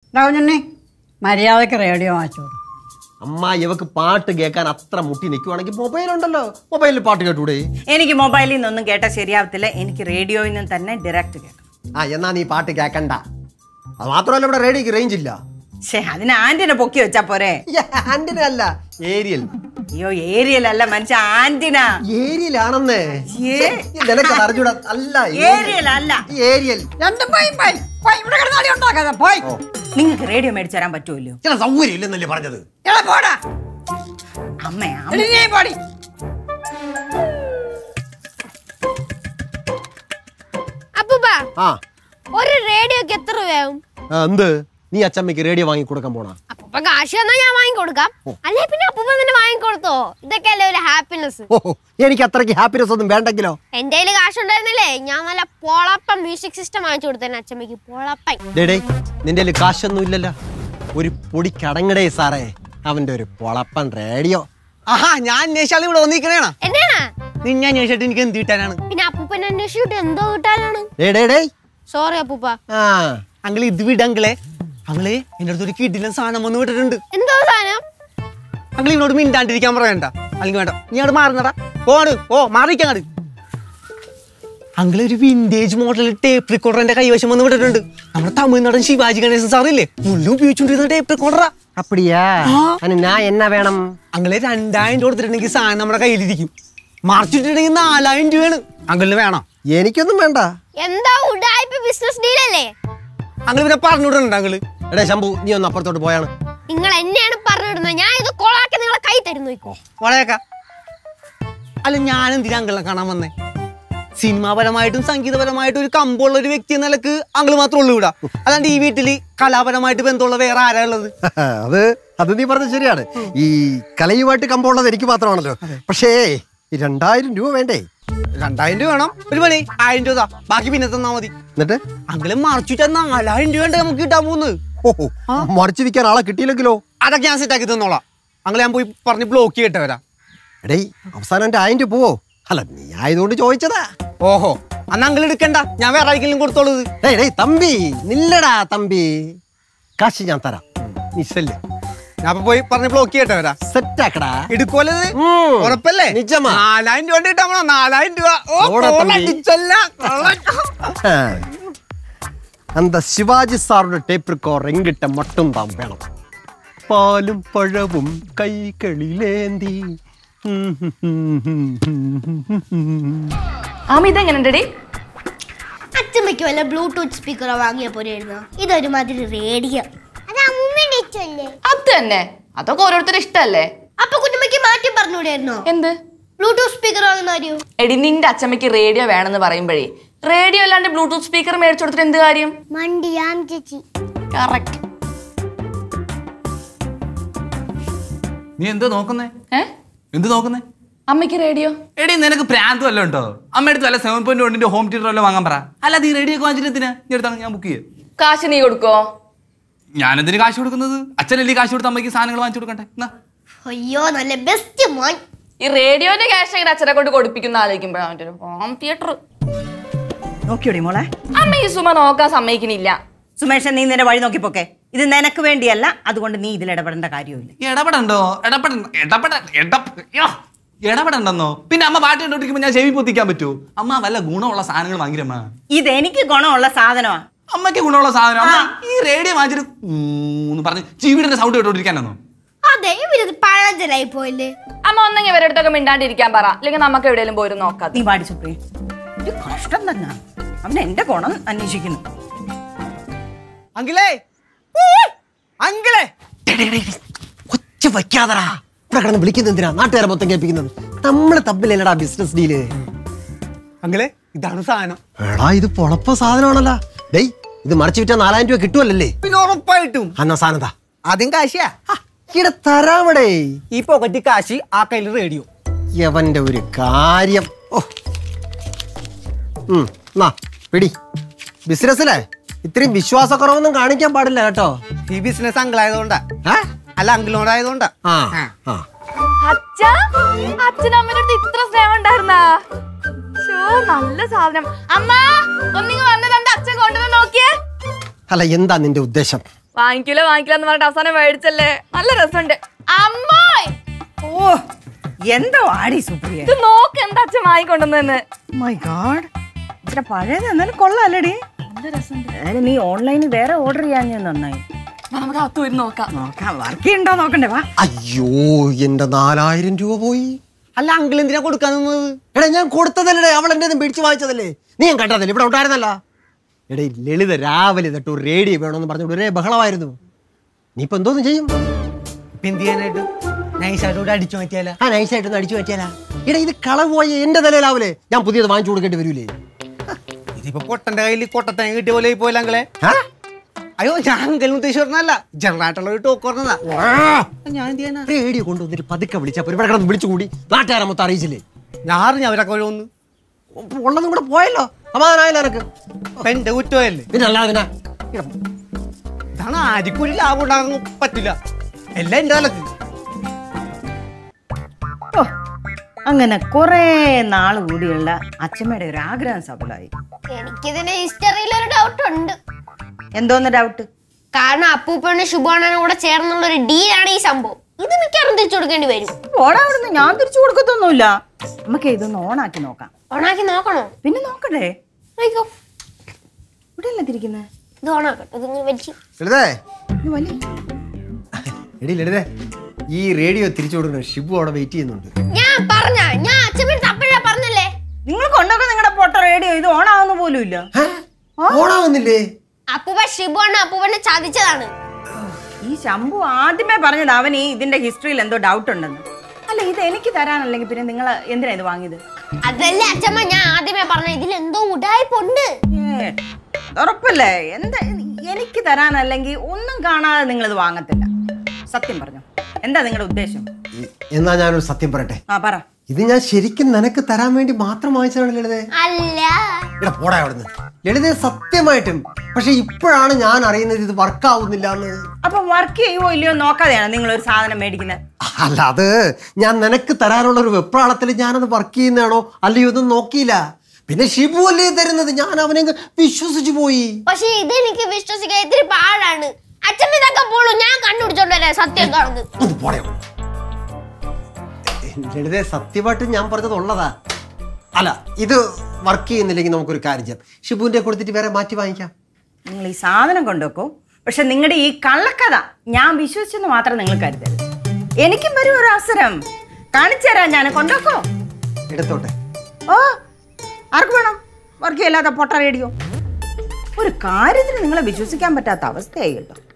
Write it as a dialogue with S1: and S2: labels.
S1: രാവുഞ്ഞണ്ണി മര്യാദക്ക് റേഡിയോ വാങ്ങിച്ചു കൊടുക്കും
S2: അമ്മ ഇവക്ക് പാട്ട് കേൾക്കാൻ അത്ര മുട്ടി നിൽക്കുവാണെങ്കിൽ മൊബൈൽ ഉണ്ടല്ലോ മൊബൈലിൽ പാട്ട് കേട്ടൂടെ
S3: എനിക്ക് മൊബൈലിൽ നിന്നൊന്നും കേട്ടാൽ ശരിയാവത്തില്ല എനിക്ക് റേഡിയോയിൽ നിന്ന് തന്നെ ഡയറക്റ്റ് കേൾക്കണം
S2: ആ എന്നാ നീ പാട്ട് കേക്കണ്ട അത് മാത്രമല്ല ഇവിടെ റേഡിയോക്ക് റേഞ്ച് ഇല്ല
S3: പക്ഷേ അതിന് ആന്റിനെ പൊക്കി വെച്ചാ പോരെ
S2: ആന്റിന അല്ല ഏരിയൽ
S3: അയ്യോ ഏരിയൽ അല്ല മനുഷ്യ ആന്റിന
S2: ഏരിയലാണെന്നേ
S3: ഏ.
S2: നിനക്ക് അറിഞ്ഞൂടാ അല്ല
S3: ഏരിയൽ അല്ല
S2: ഏരിയൽ
S1: രണ്ടും പോയി പോയി പോയി ഇവിടെ കിടന്നാടി ഉണ്ടാക്കാതെ പോയി
S2: ഓ
S3: നിങ്ങൾക്ക് റേഡിയോ മേടിച്ചു തരാൻ പറ്റുമല്ലോ
S2: ചില സൗകര്യം ഇല്ലെന്നല്ലേ പറഞ്ഞത്
S1: എടാ പോടാ
S3: അമ്മ
S1: എടി നീ പോടി
S4: അപ്പൂപ്പ
S2: ആ
S4: ഒരു റേഡിയോക്ക് എത്ര രൂപയാവും
S2: ആ, എന്ത് നീ അച്ചമ്മയ്ക്ക് റേഡിയോ വാങ്ങി കൊടുക്കാൻ പോണ
S4: അപ്പൂപ്പ കാശ് തന്നാ ഞാൻ വാങ്ങിക്കൊടുക്കാം അല്ലെ പിന്നെ അപ്പൂപ്പ തന്നെ വാങ്ങിക്കൊടുത്തോ ഇതൊക്കെയല്ലേ ഒരു ഹാപ്പിനെസ്
S2: ഓ എനിക്ക് അത്രയ്ക്ക് ഹാപ്പിനെസ് ഒന്നും വേണ്ടെങ്കിലോ
S4: എന്റെ കയ്യിൽ കാശ് ഉണ്ടായിരുന്നില്ലേ ഞാൻ നല്ല പൊളപ്പൻ മ്യൂസിക് സിസ്റ്റം വാങ്ങിച്ചു കൊടുത്തേനെ അച്ഛമ്മക്ക് പൊളപ്പൻ
S2: ഡേടേ നിന്റെ കയ്യിൽ കാശൊന്നും ഇല്ലല്ലോ ഒരു പൊടി കടങ്ങടേ സാറേ അവന്റെ ഒരു പൊളപ്പൻ റേഡിയോ
S5: ആഹാ ഞാൻ അന്വേഷിച്ചാൽ ഇവിടെ വന്നിരിക്കണേണ
S4: എന്നാണ്
S5: നിന്നെ അന്വേഷിച്ചിട്ട് എനിക്ക് എന്ത് കിട്ടാനാണ്
S4: പിന്നെ അപ്പൂപ്പനെ അന്വേഷിച്ചിട്ട് എന്തോ കിട്ടാനാണ്
S2: ഡേ ഡേ ഡേ
S4: സോറി അപ്പൂപ്പ
S2: ആ
S5: അങ്കിള് ഇത് വിടങ്കിളെ അങ്ങളെ എന്റെ അടുത്ത് ഒരു കിഡിലും സാധനം വന്ന് വിട്ടിട്ടുണ്ട്
S4: എന്തോ സാധനം
S5: അങ്കിൾ ഇങ്ങോട്ട് മിണ്ടാണ്ടിരിക്കാൻ പറയണ്ട അല്ലെങ്കിൽ വേണ്ട നീ അവിടെ മാറുന്നടാ പോണ് ഓ മാറിക്കാൻ അങ്ങട് അങ്കിള് ഒരു വിന്റേജ് മോഡൽ ടേപ്പ് റെക്കോർഡർ എന്റെ കൈവശം വന്ന് വിട്ടിട്ടുണ്ട് നമ്മുടെ തമിഴ്നാടൻ ശിവാജി ഗണേശൻ സാറില്ലേ മുള്ളു ഉപയോഗിച്ചുകൊണ്ടിരുന്ന ടേപ്പ് റെക്കോർഡറാ
S2: അപ്പടിയാ അന് ഞാൻ എന്നാ വേണം
S5: അങ്കിള് രണ്ടായിരം രൂപ കൊടുത്തിട്ടുണ്ടെങ്കിൽ സാധനം നമ്മുടെ കയ്യിലിരിക്കും മറിച്ചിട്ടുണ്ടെങ്കിൽ നാലായിരം രൂപയാണ് അങ്കിളിന് വേണം
S2: എനിക്കൊന്നും വേണ്ട
S4: എന്താ ഉഡായ്പ ബിസിനസ് ഡീലല്ലേ
S5: അങ്കിൾ പിന്നെ പറഞ്ഞുവിടുന്നുണ്ട് അങ്കിള്
S2: എടേ ശംഭു നീ ഒന്ന് അപ്പുറത്തോട്ട് പോയാണ്
S4: നിങ്ങൾ എന്നെയാണ് പറഞ്ഞിടുന്നത് ഞാൻ ഇത് കൊളാക്കി നിങ്ങളെ കൈ തരുന്നു ഇപ്പോ
S5: വളയേക്ക അല്ല ഞാൻ എന്തിനാ അങ്കിളിനെ കാണാൻ വന്നേ സിനിമാപരമായിട്ടും സംഗീതപരമായിട്ടും ഒരു കമ്പുള്ള ഒരു വ്യക്തി എന്ന നിലക്ക് അങ്കിള് മാത്രമേ ഉള്ളൂ ഇവിടെ അല്ലാണ്ട് ഈ വീട്ടില് കലാപരമായിട്ട് ബന്ധമുള്ള വേറെ ആരാ ഉള്ളത്
S2: അത് അത് നീ പറഞ്ഞത് ശരിയാണ് ഈ കലയുമായിട്ട് കമ്പമുള്ളത് എനിക്ക് മാത്രമാണല്ലോ പക്ഷേ ഈ രണ്ടായിരം രൂപ വേണ്ടേ
S5: രണ്ടായിരം രൂപ വേണം ഒരു പണി ആയിരം രൂപ താ. ബാക്കി പിന്നെ തന്നാ മതി
S2: എന്നിട്ട്
S5: അങ്കിള് മറിച്ചിട്ട് നാലായിരം രൂപ ഉണ്ട് നമുക്ക് കിട്ടാൻ പോകുന്നത്
S2: ഓഹോ മറിച്ച് വിൽക്കാൻ ആളെ കിട്ടിയില്ലെങ്കിലോ
S5: അതൊക്കെ ഞാൻ സെറ്റാക്കി തന്നോളാം അങ്കിള് ഞാൻ പോയി പറഞ്ഞ് ബ്ലോക്ക് ചെയ്തിട്ട് വരാം
S2: എടേ അവസാനം എൻ്റെ ആയിരം രൂപ പോവോ അല്ല നീ ആയതുകൊണ്ട് ചോദിച്ചതാ
S5: ഓഹോ അന്ന് അങ്കിൾ എടുക്കണ്ട ഞാൻ വേറെ ആർക്കെങ്കിലും കൊടുത്തോളൂ ഇത്.
S2: ഡേയ് ഡേയ് തമ്പി നില്ലടാ തമ്പി കാശ് ഞാൻ തരാം നീ സെല്ല്
S5: ഞാൻ അപ്പൊ പോയി പറഞ്ഞ് ബ്ലോക്ക് ചെയ്തിട്ട് വരാം
S2: സെറ്റാക്കടാ
S5: എടുക്കുമല്ലോ ഇത്?
S2: ഉം.
S5: ഉറപ്പല്ലേ
S2: നിജമാ.
S5: നാലായിരം രൂപ കിട്ടാൻ പോണോ നാലായിരം രൂപ ഓ,
S2: ഓടാ തമ്പി.
S5: കോളടിച്ചല്ല. കള്ളൻ.
S2: ആ. அந்த சிவாஜி சாரோட டேப் இருக்கோர் எங்கிட்ட மட்டும் தான் வேணும் பாலும் பழவும் கைகளிலேந்தி
S6: ആമ ഇതെങ്ങനെയുണ്ടടി
S4: അച്ഛമ്മയ്ക്ക് വല്ല ബ്ലൂടൂത്ത് സ്പീക്കറോ വാങ്ങിയ പോലെയായിരുന്നു ഇതൊരുമാതിരി റേഡിയോ അത് അമ്മൂമ്മയുടെ ഇഷ്ടമല്ലേ
S6: അത് തന്നെ അതൊക്കെ ഓരോരുത്തരുടെ ഇഷ്ടല്ലേ
S4: അപ്പൊ കുഞ്ഞമ്മയ്ക്ക് മാറ്റി പറഞ്ഞൂടായിരുന്നോ
S6: എന്ത്
S4: ബ്ലൂടൂത്ത് സ്പീക്കർ വാങ്ങുന്ന കാര്യം
S6: എടി നിന്റെ അച്ഛമ്മയ്ക്ക് റേഡിയോ വേണമെന്ന് പറയുമ്പോഴേ റേഡിയോ അല്ലാണ്ട് ബ്ലൂടൂത്ത് സ്പീക്കർ മേടിച്ചു കൊടുത്തിട്ട് എന്ത് കാര്യം
S4: മണ്ടിയാം ചേച്ചി
S6: കറക്റ്റ്
S7: നീ എന്തോ നോക്കുന്നേ
S6: ഏ
S7: എന്ത് നോക്കുന്നേ
S6: അമ്മയ്ക്ക് റേഡിയോ
S7: എടി നിനക്ക് പ്രാന്ത് വല്ലതും ഉണ്ടോ അമ്മയുടെ വല്ല സെവൻ പോയിന്റ് വണ്ണിന്റെ ഹോം തിയേറ്റർ വല്ലതും വാങ്ങാൻ പറ അല്ലാതെ ഈ റേഡിയോ ഒക്കെ വാങ്ങിച്ചിട്ട് എന്തിനാ നീ എടുത്താണ് ഞാൻ ബുക്ക് ചെയ്യും
S6: കാശ് നീ കൊടുക്കോ
S7: ഞാനെന്തിന് കാശ് കൊടുക്കുന്നത് അച്ഛനല്ലേ ഈ കാശ് കൊടുത്ത് അമ്മയ്ക്ക് സാധനങ്ങൾ വാങ്ങിച്ചു കൊടുക്കട്ടെ എന്നാ
S4: അയ്യോ നല്ല ബെസ്റ്റ് മോൻ
S6: ഈ റേഡിയോന്റെ ക്യാഷ് എങ്ങനെ അച്ഛനെ കൊണ്ട് കൊടുപ്പിക്കുന്ന ആലോചിക്കുമ്പോഴാണ് അവൻ്റെ ഒരു ഹോം തിയേറ്റർ
S3: നോക്കിയോടി മോളെ
S6: അമ്മ ഈ സുമ നോക്കാൻ സമ്മതിക്കുന്നില്ല
S3: സുമേഷൻ നീ നിന്റെ വഴി നോക്കിപ്പോക്കെ ഇത് നിനക്ക് വേണ്ടിയല്ല അതുകൊണ്ട് നീ ഇതിൽ ഇടപെടേണ്ട കാര്യമില്ല
S7: ഈ ഇടപെടണ്ടോ ഇടപെട ഇടപെട ഇടപ- യ്യോ. ഇടപെടണ്ടെന്നോ പിന്നെ അമ്മ പാട്ട് കണ്ടോണ്ടിരിക്കുമ്പോ ഞാൻ ചെവി പൊത്തിക്കാൻ പറ്റുമോ അമ്മ വല്ല ഗുണമുള്ള സാധനങ്ങൾ വാങ്ങിരമ്മ
S3: ഇത് എനിക്ക് ഗുണമുള്ള സാധനമാണ്
S7: അമ്മയ്ക്ക് ഗുണമുള്ള സാധനം അമ്മ ഈ റേഡിയോ വാങ്ങിച്ചിട്ട് ഊന്ന് പറഞ്ഞ് ചീവിടിന്റെ സൗണ്ട് കേട്ടോണ്ടിരിക്കാനോ
S4: അതെ ഇവരിത് പഴഞ്ചലായി പോയില്ലേ
S6: അമ്മ ഒന്നെങ്കിൽ ഇവരുടെ അടുത്തൊക്കെ മിണ്ടാണ്ടിരിക്കാൻ പറ അല്ലെങ്കിൽ നമുക്ക് എവിടെയെങ്കിലും പോയിരുന്നു നോക്കാം
S3: നീ പാടി സുപ്രിയ ഒരു കഷ്ടം തന്നെ അവൻ എന്റെ ഗുണം അന്വേഷിക്കുന്നു
S5: അങ്കിളേ അങ്കിളേ
S2: ഒച്ച വയ്ക്കാതടാ ഇവിടെ കിടന്ന് വിളിക്കുന്നത് എന്തിനാ നാട്ടുകാരെ മൊത്തം കേൾപ്പിക്കുന്നത് നമ്മള് തമ്മിലല്ലടാ ബിസിനസ് ഡീല്
S5: അങ്കിളേ ഇതാണ് സാധനം
S2: എടാ ഇത് പൊളപ്പ സാധനമാണല്ലോ ഡേയ് ഇത് മറച്ചു വിറ്റാ നാലായിരം രൂപ കിട്ടുമല്ലേ
S5: പിന്നെ ഉറപ്പായിട്ടും
S2: അന്ന സാധനം താ
S5: ആദ്യം കാശിയാ
S2: ഇവിടെ തരാമടേ
S5: ഈ പോക്കറ്റ് കാശി ആ കയ്യിൽ റേഡിയോ
S2: യവന്റെ ഒരു കാര്യം ഓ ഉം, എന്നാ പിടി ബിസിനസ്സിലെ ഇത്രയും വിശ്വാസക്കുറവൊന്നും കാണിക്കാൻ പാടില്ല കേട്ടോ
S5: ഈ ബിസിനസ് അങ്കിളായതുകൊണ്ടാ
S2: ഏ?
S5: അല്ല അങ്കിളിനോടായതുകൊണ്ടാ
S2: ആ ആ
S6: അച്ഛ അച്ഛനമ്മയുടെ അടുത്ത് ഇത്ര സ്നേഹം ഉണ്ടായിരുന്നാ ഷോ നല്ല സാധനം അമ്മ ഒന്നിങ്ങ് വന്നത് എന്റെ അച്ഛൻ കൊണ്ടുവന്ന് നോക്കിയേ
S2: അല്ല എന്താ നിന്റെ ഉദ്ദേശം
S6: വാങ്ങിക്കൂല വാങ്ങിക്കില്ല എന്ന് പറഞ്ഞിട്ട് അവസാനം മേടിച്ചല്ലേ നല്ല രസമുണ്ട് അമ്മോയ്
S3: ഓ എന്തോ ആടി സുപ്രിയ
S6: ഇത് നോക്ക് എന്താ അച്ഛൻ വാങ്ങിക്കൊണ്ടുവന്നെന്ന്
S3: മൈ ഗാഡ് ഇത്ര പഴയത് എന്നാലും കൊള്ളാല്ലടി അതായത് നീ ഓൺലൈനിൽ വേറെ ഓർഡർ ചെയ്യാൻ ഞാൻ നന്നായി
S6: നമുക്ക് അകത്ത് പോയി നോക്കാം
S3: നോക്കാം വർക്ക് ചെയ്യണ്ടോ നോക്കണ്ടേ വാ
S2: അയ്യോ എന്റെ നാലായിരം രൂപ പോയി
S5: അല്ല അങ്കിൾ എന്തിനാ കൊടുക്കാൻ നിന്നത്
S2: എടാ ഞാൻ കൊടുത്തതല്ലേ അവൾ എന്റെ മേടിച്ച് വാങ്ങിച്ചതല്ലേ നീ ഞാൻ കണ്ടതല്ലേ ഇവിടെ ഉണ്ടായിരുന്നല്ല എടേ ലളിത രാവിലെ തൊട്ട് ഒരു റേഡിയോ വേണമെന്ന് പറഞ്ഞുകൊണ്ട് ഒരേ ബഹളമായിരുന്നു നീ ഇപ്പൊ എന്തോന്ന് ചെയ്യും
S5: ഇപ്പൊ എന്ത് ചെയ്യാനായിട്ട് നൈസായിട്ട് കൂടെ അടിച്ചു മാറ്റിയാല
S2: ആ നൈസായിട്ടൊന്ന് അടിച്ചു പറ്റിയാലാ എടാ ഇത് കളവ് പോയ എന്റെ തലയിലാവൂലേ ഞാൻ പുതിയത് വാങ്ങിച്ചു കൊടുക്കേണ്ടി വരൂലേ
S5: ഇതിപ്പോ പൊട്ടന്റെ കയ്യിൽ കൊട്ടത്തങ്ങ കിട്ടിയ പോലെ പോലെ അങ്കിളെ
S2: ആ?
S5: അയ്യോ ഞാൻ അങ്കിളിന് ഉദ്ദേശിച്ച് പറഞ്ഞല്ല ജനറായിട്ടുള്ള ഒരു ടോക്ക് പറഞ്ഞതാ ഞാൻ എന്ത് ചെയ്യാനാ
S2: റേഡിയോ കൊണ്ടുവന്നിട്ട് പതുക്കെ വിളിച്ചപ്പോ ഇവിടെ കിടന്ന് വിളിച്ചു കൂടി നാട്ടുകാരെ മൊത്തം അറിയിച്ചില്ലേ
S5: ഞാൻ അറിഞ്ഞ അവരൊക്കെ വഴി ഒന്ന്
S2: അപ്പൊ ഉള്ളതും കൂടെ പോയല്ലോ സമാധാനമായില്ല എനക്ക്
S5: അപ്പൊ എന്റെ കുറ്റമല്ലേ
S2: പിന്നെ അല്ലാതെ പിന്നെ ഇവിടെ
S5: ഇതാണ് ആർക്കും ഒരു ലാഭം ഉണ്ടാകാൻ പറ്റില്ല എല്ലാം എന്റെ തലക്ക്
S3: ഓ അങ്ങനെ കുറെ നാൾ കൂടിയുള്ള അച്ഛമ്മയുടെ ഒരു ആഗ്രഹം സഫലമായി
S4: എനിക്കിതിന്റെ ഹിസ്റ്ററിയിൽ ഒരു ഡൗട്ട് ഉണ്ട്
S3: എന്തോന്ന് ഡൗട്ട്
S4: കാരണം അപ്പൂപ്പണ്ണ ശുഭാണനും കൂടെ ചേർന്നുള്ള ഒരു ഡീലാണ് ഈ സംഭവം ഇത് മിക്കവാറും തിരിച്ചു കൊടുക്കേണ്ടി വരും
S3: ഓടാ അവിടുന്ന് ഞാൻ തിരിച്ചു കൊടുക്കത്തൊന്നുമില്ല നമുക്ക് ഇതൊന്ന് ഓണാക്കി നോക്കാം
S4: ഓണാക്കി നോക്കണോ
S3: പിന്നെ നോക്കട്ടെ
S4: അയ്യോ
S3: ഇവിടെ അല്ലേ തിരിക്കുന്നത്
S4: ഇത് ഓണാക്കട്ടെ ഇതിങ്ങനെ വലിച്ചു
S2: ലളിതേ
S3: ഇത് വലിയ
S2: എടി ലളിതേ ഈ റേഡിയോ തിരിച്ചു കൊടുക്കണം ഷിബു അവിടെ വെയിറ്റ് ചെയ്യുന്നുണ്ട്
S4: ഞാൻ പറഞ്ഞ ഞാൻ അച്ഛൻ അപ്പഴാ പറഞ്ഞല്ലേ
S3: നിങ്ങൾ കൊണ്ടൊക്കെ നിങ്ങളുടെ പൊട്ട റേഡിയോ ഇത് ഓണാവുന്ന പോലും ഇല്ല
S2: ഹേ? ഓണാവുന്നില്ലേ
S4: അപ്പൂപ്പ ശിബുവാണ് അപ്പൂപ്പനെ ചതിച്ചതാണ്
S3: ഈ ശംഭു ആദ്യമേ പറഞ്ഞത് അവൻ ഈ ഇതിന്റെ ഹിസ്റ്ററിയിൽ എന്തോ ഡൗട്ട് ഉണ്ടെന്ന് അല്ല ഇത് എനിക്ക് തരാനല്ലെങ്കിൽ പിന്നെ നിങ്ങൾ എന്തിനാ ഇത് വാങ്ങിയത്
S4: അതല്ലേ അച്ഛമ്മ ഞാൻ ആദ്യമേ പറഞ്ഞ ഇതിൽ എന്തോ ഉടായ്പുണ്ട്
S3: ഏ, ഉറപ്പല്ലേ എന്താ എനിക്ക് തരാനല്ലെങ്കിൽ ഒന്നും കാണാതെ നിങ്ങൾ ഇത് വാങ്ങത്തില്ല സത്യം പറഞ്ഞു എന്താ നിങ്ങളുടെ ഉദ്ദേശം
S2: ഈ- എന്നാ ഞാനൊരു സത്യം പറയട്ടെ
S3: ആ പറ
S2: ഇത് ഞാൻ ശരിക്കും നിനക്ക് തരാൻ വേണ്ടി മാത്രം വാങ്ങിച്ചതാണ് ലളിതേ
S4: അല്ല
S2: ഇവിടെ പോടാ അവിടുന്ന് ലളിതേ സത്യമായിട്ടും പക്ഷെ ഇപ്പോഴാണ് ഞാൻ അറിയുന്നത് ഇത് വർക്ക് ആവുന്നില്ല എന്ന്
S3: അപ്പൊ വർക്ക് ചെയ്യുവോ ഇല്ലയോ നോക്കാതെയാണ് നിങ്ങൾ ഒരു സാധനം മേടിക്കുന്നത്
S2: അല്ല അത് ഞാൻ നിനക്ക് തരാനുള്ള ഒരു വെപ്രാളത്തിൽ ഞാനത് വർക്ക് ചെയ്യുന്നതാണോ അല്ലയോ ഒന്നും നോക്കിയില്ല പിന്നെ ഷിബു അല്ലേ തരുന്നത് ഞാൻ അവനെ അങ്ങ് വിശ്വസിച്ചു പോയി
S4: പക്ഷെ ഇതെനിക്ക് വിശ്വസിക്കാൻ ഇത്തിരി പാടാണ് അച്ഛമ്മ ഇതൊക്കെ പോളൂ ഞാൻ കണ്ടുപിടിച്ചോണ്ട് വരാം സത്യം കാണുന്നത്
S2: ഒന്ന് പോടയോ ലളിതേ സത്യമായിട്ട് ഞാൻ പറഞ്ഞത് ഉള്ളതാ അല്ല ഇത് വർക്ക് ചെയ്യുന്നില്ലെങ്കിൽ നമുക്കൊരു കാര്യം ചെയ്യാം ഷിബുവിന്റെ കൊടുത്തിട്ട് വേറെ മാറ്റി വാങ്ങിക്കാം
S3: നിങ്ങൾ ഈ സാധനം കൊണ്ടുവെക്കോ പക്ഷെ നിങ്ങളുടെ ഈ കള്ളക്കഥ ഞാൻ വിശ്വസിച്ചെന്ന് മാത്രം നിങ്ങൾ കരുതരുത് എനിക്കും വരും ഒരു അവസരം കാണിച്ചു തരാം ഞാൻ കൊണ്ടുവെക്കോ
S2: എടുത്തോട്ടെ
S3: ഓ ആർക്ക് വേണം വർക്ക് ചെയ്യല്ലാത്ത പൊട്ട റേഡിയോ ഒരു കാര്യത്തിന് നിങ്ങളെ വിശ്വസിക്കാൻ പറ്റാത്ത അവസ്ഥയായി കേട്ടോ